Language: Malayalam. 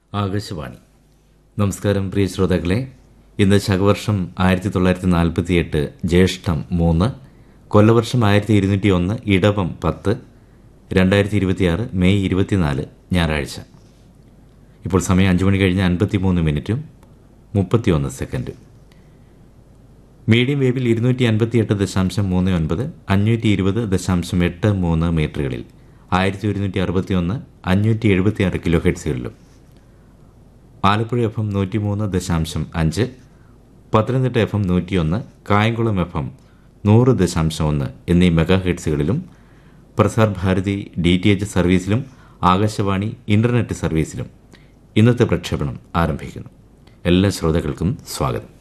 ആകാശവാണി നമസ്കാരം പ്രിയ ശ്രോതാക്കളെ ഇന്ന് ശകവർഷം ആയിരത്തി തൊള്ളായിരത്തി നാൽപ്പത്തി എട്ട് ജ്യേഷ്ഠം മൂന്ന് കൊല്ലവർഷം ആയിരത്തി ഇരുന്നൂറ്റി ഒന്ന് ഇടവം പത്ത് രണ്ടായിരത്തി ഇരുപത്തിയാറ് മെയ് ഇരുപത്തിനാല് ഞായറാഴ്ച ഇപ്പോൾ സമയം അഞ്ച് മണി കഴിഞ്ഞ് അൻപത്തി മൂന്ന് മിനിറ്റും മുപ്പത്തിയൊന്ന് സെക്കൻഡും മീഡിയം വേവിൽ ഇരുന്നൂറ്റി അൻപത്തി എട്ട് ദശാംശം മൂന്ന് ഒൻപത് അഞ്ഞൂറ്റി ഇരുപത് ദശാംശം എട്ട് മൂന്ന് മീറ്ററുകളിൽ ആയിരത്തി ഒരുന്നൂറ്റി അറുപത്തി ഒന്ന് അഞ്ഞൂറ്റി എഴുപത്തി ആറ് കിലോ ഹെഡ്സുകളിലും ആലപ്പുഴ എഫ് എം നൂറ്റിമൂന്ന് ദശാംശം അഞ്ച് പത്തനംതിട്ട എഫ് എം നൂറ്റിയൊന്ന് കായംകുളം എഫ് എം നൂറ് ദശാംശം ഒന്ന് എന്നീ മെഗാ ഹെഡ്സുകളിലും Prasar Bharati D T H സർവീസിലും ആകാശവാണി ഇന്റർനെറ്റ് സർവീസിലും ഇന്നത്തെ പ്രക്ഷേപണം ആരംഭിക്കുന്നു എല്ലാ ശ്രോതാക്കൾക്കും സ്വാഗതം